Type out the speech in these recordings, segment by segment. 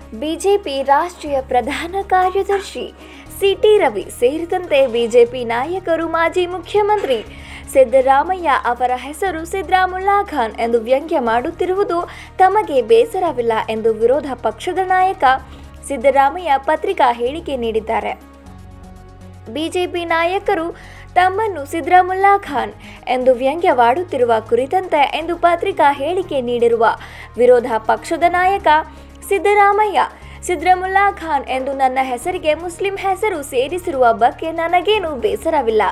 BJP ರಾಷ್ಟ್ರೀಯ ಪ್ರಧಾನ ಕಾರ್ಯದರ್ಶಿ ಸಿಟಿ ರವಿ ಸೇರಿದಂತೆ ಬಿಜೆಪಿ ನಾಯಕರು ಮಾಜಿ ಮುಖ್ಯಮಂತ್ರಿ ಸಿದ್ದರಾಮಯ್ಯ ಅವರ ಹೆಸರು ಸಿದ್ದರಾಮುಲ್ಲಾ ಖಾನ್ ಎಂದು ವ್ಯಂಗ್ಯ ಮಾಡುತ್ತಿರುವುದು ತಮಗೆ ಬೇಸರವಿಲ್ಲ ಎಂದು ವಿರೋಧ ಪಕ್ಷದ ನಾಯಕ ಸಿದ್ದರಾಮಯ್ಯ ಪತ್ರಿಕಾ ಹೇಳಿಕೆ ನೀಡಿದ್ದಾರೆ ಬಿಜೆಪಿ ನಾಯಕರು ತಮ್ಮನ್ನು ಸಿದ್ದರಾಮುಲ್ಲಾ ಖಾನ್ ಎಂದು ವ್ಯಂಗ್ಯವಾಡುತ್ತಿರುವ ಕುರಿತಂತೆ ಎಂದು ಪತ್ರಿಕಾ ಹೇಳಿಕೆ ನೀಡಿರುವ ವಿರೋಧ ಪಕ್ಷದ ನಾಯಕ ಸಿದ್ದರಾಮಯ್ಯ ಸಿದ್ದರಾಮುಲ್ಲಾ ಖಾನ್ ಎಂದು ನನ್ನ ಹೆಸರಿಗೆ ಮುಸ್ಲಿಂ ಹೆಸರು ಸೇರಿಸಿರುವ ಬಗ್ಗೆ ನನಗೇನು ಬೇಸರವಿಲ್ಲ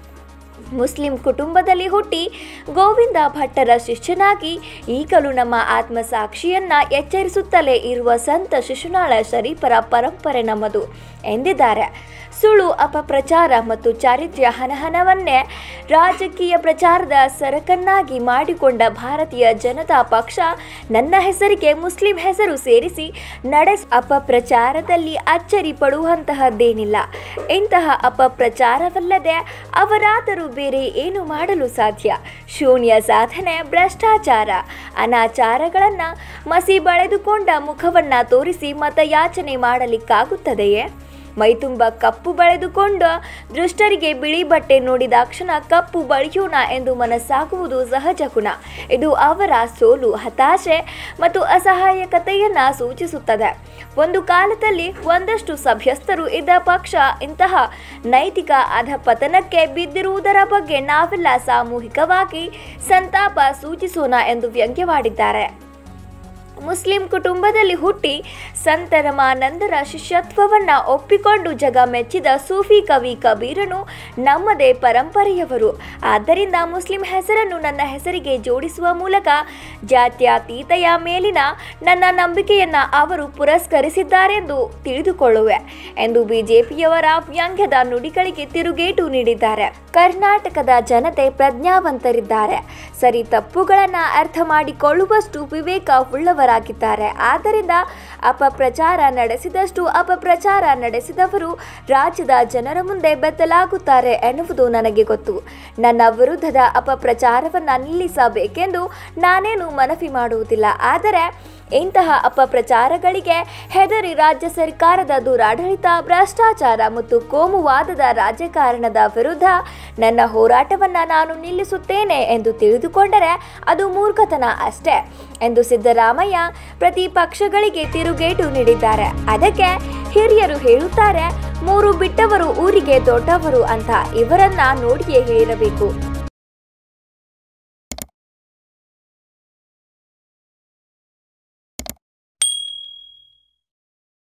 ಮುಸ್ಲಿಂ ಕುಟುಂಬದಲ್ಲಿ ಹುಟ್ಟಿ ಗೋವಿಂದ ಭಟ್ಟರ ಶಿಷ್ಯನಾಗಿ ಈಗಲೂ ನಮ್ಮ ಆತ್ಮಸಾಕ್ಷಿಯನ್ನ ಎಚ್ಚರಿಸುತ್ತಲೇ ಇರುವ ಸಂತ ಶಿಶುನಾಳ ಶರೀಫರ ಪರಂಪರೆ ನಮ್ಮದು ಎಂದಿದ್ದಾರೆ ಸುಳ್ಳು ಅಪಪ್ರಚಾರ ಮತ್ತು ಚಾರಿತ್ರ್ಯ ಹನಹನವನ್ನೇ ರಾಜಕೀಯ ಪ್ರಚಾರದ ಸರಕನ್ನಾಗಿ ಮಾಡಿಕೊಂಡ ಭಾರತೀಯ ಜನತಾ ಪಕ್ಷ ನನ್ನ ಹೆಸರಿಗೆ ಮುಸ್ಲಿಂ ಹೆಸರು ಸೇರಿಸಿ ನಡೆಸ ಅಪಪ್ರಚಾರದಲ್ಲಿ ಅಚ್ಚರಿ ಪಡುವಂತಹದ್ದೇನಿಲ್ಲ ಇಂತಹ ಅಪಪ್ರಚಾರವಲ್ಲದೆ ಅವರಾದರೂ ಬೇರೆ ಏನು ಮಾಡಲು ಸಾಧ್ಯ ಶೂನ್ಯ ಸಾಧನೆ ಭ್ರಷ್ಟಾಚಾರ ಅನಾಚಾರಗಳನ್ನು ಮಸಿ ಬಳೆದುಕೊಂಡ ಮುಖವನ್ನ ತೋರಿಸಿ ಮತಯಾಚನೆ ಮಾಡಲಿಕ್ಕಾಗುತ್ತದೆಯೇ ಮೈತುಂಬ ಕಪ್ಪು ಬಳೆದುಕೊಂಡ ದುಷ್ಟರಿಗೆ ಬಿಳಿ ಬಟ್ಟೆ ನೋಡಿದಾಕ್ಷಣ ಕಪ್ಪು ಬಳಿಯೋಣ ಎಂದು ಮನಸ್ಸಾಗುವುದು ಸಹಜ ಗುಣ ಇದು ಅವರ ಸೋಲು ಹತಾಶೆ ಮತ್ತು ಅಸಹಾಯಕತೆಯನ್ನ ಸೂಚಿಸುತ್ತದೆ ಒಂದು ಕಾಲದಲ್ಲಿ ಒಂದಷ್ಟು ಸಭ್ಯಸ್ಥರು ಇದ್ದ ಪಕ್ಷ ಇಂತಹ ನೈತಿಕ ಅಧಪತನಕ್ಕೆ ಬಿದ್ದಿರುವುದರ ಬಗ್ಗೆ ನಾವೆಲ್ಲ ಸಾಮೂಹಿಕವಾಗಿ ಸಂತಾಪ ಸೂಚಿಸೋಣ ಎಂದು ವ್ಯಂಗ್ಯವಾಡಿದ್ದಾರೆ ಮುಸ್ಲಿಂ ಕುಟುಂಬದಲ್ಲಿ ಹುಟ್ಟಿ ಸಂತ ರಮಾನಂದರ ಶಿಷ್ಯತ್ವವನ್ನು ಒಪ್ಪಿಕೊಂಡು ಜಗ ಮೆಚ್ಚಿದ ಸೂಫಿ ಕವಿ ಕಬೀರನು ನಮ್ಮದೇ ಪರಂಪರೆಯವರು ಆದ್ದರಿಂದ ಮುಸ್ಲಿಂ ಹೆಸರನ್ನು ನನ್ನ ಹೆಸರಿಗೆ ಜೋಡಿಸುವ ಮೂಲಕ ಜಾತ್ಯತೀತೆಯ ಮೇಲಿನ ನನ್ನ ನಂಬಿಕೆಯನ್ನು ಅವರು ಪುರಸ್ಕರಿಸಿದ್ದಾರೆಂದು ತಿಳಿದುಕೊಳ್ಳುವೆ ಎಂದು ಬಿಜೆಪಿಯವರ ವ್ಯಂಗ್ಯದ ನುಡಿಗಳಿಗೆ ತಿರುಗೇಟು ನೀಡಿದ್ದಾರೆ ಕರ್ನಾಟಕದ ಜನತೆ ಪ್ರಜ್ಞಾವಂತರಿದ್ದಾರೆ ಸರಿ ತಪ್ಪುಗಳನ್ನು ಅರ್ಥ ಮಾಡಿಕೊಳ್ಳುವಷ್ಟು ವಿವೇಕ ಉಳ್ಳವರಾಗಿದ್ದಾರೆ ಆದ್ದರಿಂದ ಅಪಪ್ರಚಾರ ನಡೆಸಿದಷ್ಟು ಅಪಪ್ರಚಾರ ನಡೆಸಿದವರು ರಾಜ್ಯದ ಜನರ ಮುಂದೆ ಬೆತ್ತಲಾಗುತ್ತಾರೆ ಎನ್ನುವುದು ನನಗೆ ಗೊತ್ತು ನನ್ನ ವಿರುದ್ಧದ ಅಪಪ್ರಚಾರವನ್ನು ನಿಲ್ಲಿಸಬೇಕೆಂದು ನಾನೇನು ಮನವಿ ಮಾಡುವುದಿಲ್ಲ ಆದರೆ ಇಂತಹ ಅಪಪ್ರಚಾರಗಳಿಗೆ ಹೆದರಿ ರಾಜ್ಯ ಸರ್ಕಾರದ ದುರಾಡಳಿತ ಭ್ರಷ್ಟಾಚಾರ ಮತ್ತು ಕೋಮುವಾದದ ರಾಜಕಾರಣದ ವಿರುದ್ಧ ನನ್ನ ಹೋರಾಟವನ್ನು ನಾನು ನಿಲ್ಲಿಸುತ್ತೇನೆ ಎಂದು ತಿಳಿದುಕೊಂಡರೆ ಅದು ಮೂರ್ಖತನ ಅಷ್ಟೇ ಎಂದು ಸಿದ್ದರಾಮಯ್ಯ ಪ್ರತಿಪಕ್ಷಗಳಿಗೆ ತಿರುಗೇಟು ನೀಡಿದ್ದಾರೆ ಅದಕ್ಕೆ ಹಿರಿಯರು ಹೇಳುತ್ತಾರೆ ಮೂರು ಬಿಟ್ಟವರು ಊರಿಗೆ ದೊಡ್ಡವರು ಅಂತ ಇವರನ್ನ ನೋಡಿಯೇ ಹೇಳಿರಬೇಕು